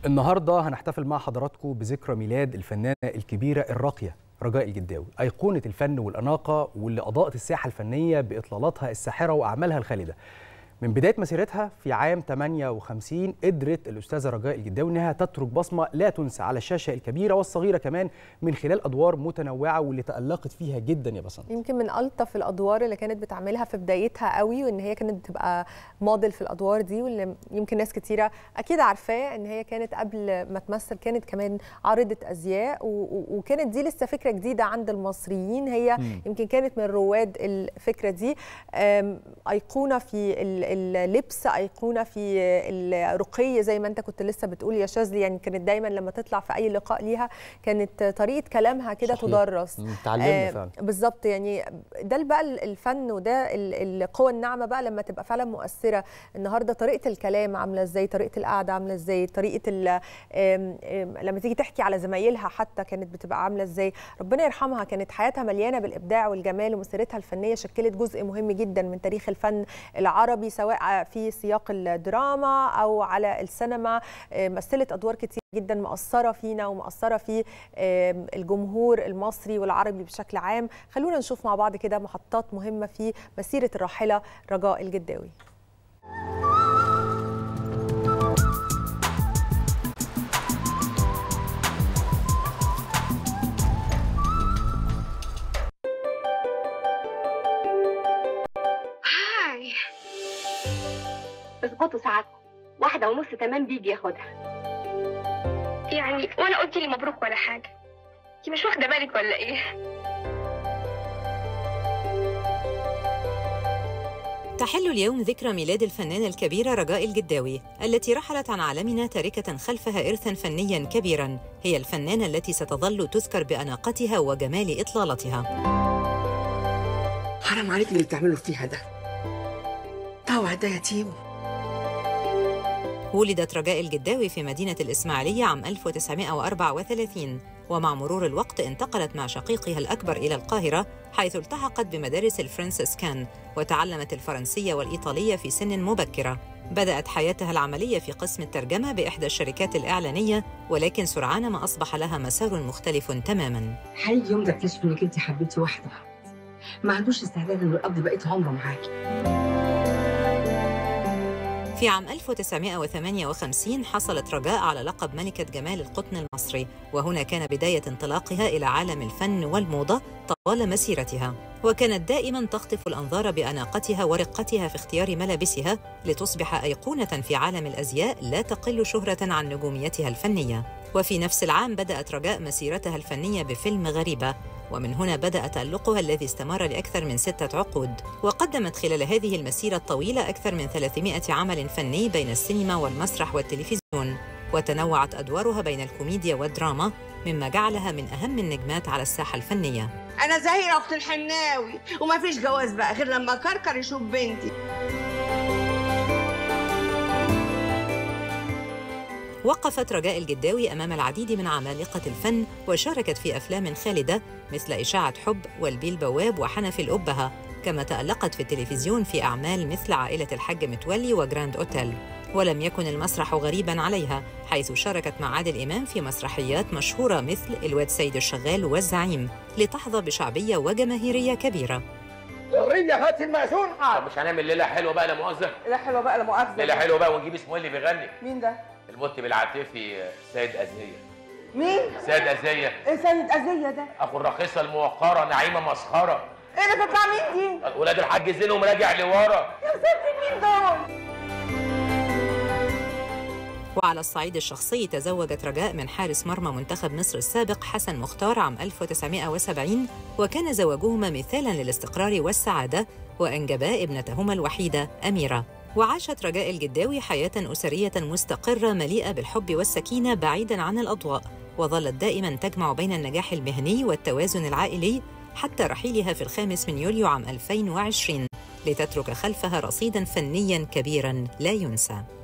النهارده هنحتفل مع حضراتكم بذكرى ميلاد الفنانه الكبيره الراقيه رجاء الجداوي أيقونة الفن والأناقة واللي أضاءت الساحة الفنية بإطلالاتها الساحرة وأعمالها الخالدة من بداية مسيرتها في عام 58 قدرت الأستاذة رجاء الجداوي أنها تترك بصمة لا تنسى على الشاشة الكبيرة والصغيرة كمان من خلال أدوار متنوعة واللي تألقت فيها جدا يا بسنت يمكن من ألطف الأدوار اللي كانت بتعملها في بدايتها قوي وإن هي كانت بتبقى موديل في الأدوار دي واللي يمكن ناس كتيرة أكيد عارفاه إن هي كانت قبل ما تمثل كانت كمان عارضة أزياء وكانت دي لسه فكرة جديدة عند المصريين هي م. يمكن كانت من رواد الفكرة دي أيقونة في اللبس ايقونه في الرقي زي ما انت كنت لسه بتقول يا شاذلي يعني كانت دايما لما تطلع في اي لقاء ليها كانت طريقه كلامها كده تدرس تعلمنا فعلا بالظبط يعني ده بقى الفن وده القوه الناعمه بقى لما تبقى فعلا مؤثره النهارده طريقه الكلام عامله ازاي طريقه القعده عامله ازاي طريقه لما تيجي تحكي على زمايلها حتى كانت بتبقى عامله ازاي ربنا يرحمها كانت حياتها مليانه بالابداع والجمال ومسيرتها الفنيه شكلت جزء مهم جدا من تاريخ الفن العربي سواء في سياق الدراما او على السينما مثلت ادوار كتير جدا مأثرة فينا ومأثرة في الجمهور المصري والعربي بشكل عام خلونا نشوف مع بعض كده محطات مهمة في مسيرة الراحلة رجاء الجداوي اظبطوا ساعتكم واحدة ونص تمام بيجي ياخدها يعني ولا قلت لي مبروك ولا حاجة انت مش واخدة بالك ولا ايه تحل اليوم ذكرى ميلاد الفنانة الكبيرة رجاء الجداوي التي رحلت عن عالمنا تاركة خلفها إرثاً فنياً كبيراً هي الفنانة التي ستظل تذكر بأناقتها وجمال إطلالتها حرام عليك اللي بتعمله فيها ده طوع ده يتيم ولدت رجاء الجداوي في مدينة الإسماعيلية عام 1934 ومع مرور الوقت انتقلت مع شقيقها الأكبر إلى القاهرة حيث التحقت بمدارس الفرنسيسكان وتعلمت الفرنسية والإيطالية في سن مبكرة بدأت حياتها العملية في قسم الترجمة بإحدى الشركات الإعلانية ولكن سرعان ما أصبح لها مسار مختلف تماماً هيجي يوم ده اكتشف انك انت حبيتي واحده ما عندوش استعداد انه يقضي بقيه عمره معاكي في عام 1958 حصلت رجاء على لقب ملكة جمال القطن المصري وهنا كان بداية انطلاقها إلى عالم الفن والموضة طوال مسيرتها وكانت دائما تخطف الأنظار بأناقتها ورقتها في اختيار ملابسها لتصبح أيقونة في عالم الأزياء لا تقل شهرة عن نجوميتها الفنية وفي نفس العام بدأت رجاء مسيرتها الفنية بفيلم غريبة ومن هنا بدأ تألقها الذي استمر لأكثر من ستة عقود وقدمت خلال هذه المسيرة الطويلة أكثر من 300 عمل فني بين السينما والمسرح والتلفزيون وتنوعت أدوارها بين الكوميديا والدراما مما جعلها من أهم النجمات على الساحة الفنية انا زهيره اخت الحناوي وما فيش جواز بقى غير لما كركر يشوف بنتي وقفت رجاء الجداوي أمام العديد من عمالقة الفن وشاركت في أفلام خالدة مثل إشاعة حب والبيل بواب وحنفي الأبهة كما تألقت في التلفزيون في أعمال مثل عائلة الحاج متولي وجراند أوتيل ولم يكن المسرح غريبا عليها حيث شاركت مع عادل إمام في مسرحيات مشهورة مثل الواد سيد الشغال والزعيم لتحظى بشعبية وجماهيرية كبيرة حرية هات المأذون طب مش هنعمل ليله حلوه بقى لا مؤاخذه لا حلوه بقى لا مؤاخذه ليله حلوه بقى ونجيب اسمه اللي بيغني مين ده؟ المط بالعاطفي سيد أزية مين؟ سيد أزية ايه سيد أذية ده؟ اخو الراقصه الموقره نعيمه مسخره ايه اللي بتطلع مين دي؟ ولاد الحاج زينهم راجع لورا يا ستي مين دول؟ وعلى الصعيد الشخصي تزوجت رجاء من حارس مرمى منتخب مصر السابق حسن مختار عام 1970 وكان زواجهما مثالا للاستقرار والسعادة وأنجبا ابنتهما الوحيدة أميرة وعاشت رجاء الجداوي حياة أسرية مستقرة مليئة بالحب والسكينة بعيداً عن الأضواء وظلت دائماً تجمع بين النجاح المهني والتوازن العائلي حتى رحيلها في الخامس من يوليو عام 2020 لتترك خلفها رصيداً فنياً كبيراً لا ينسى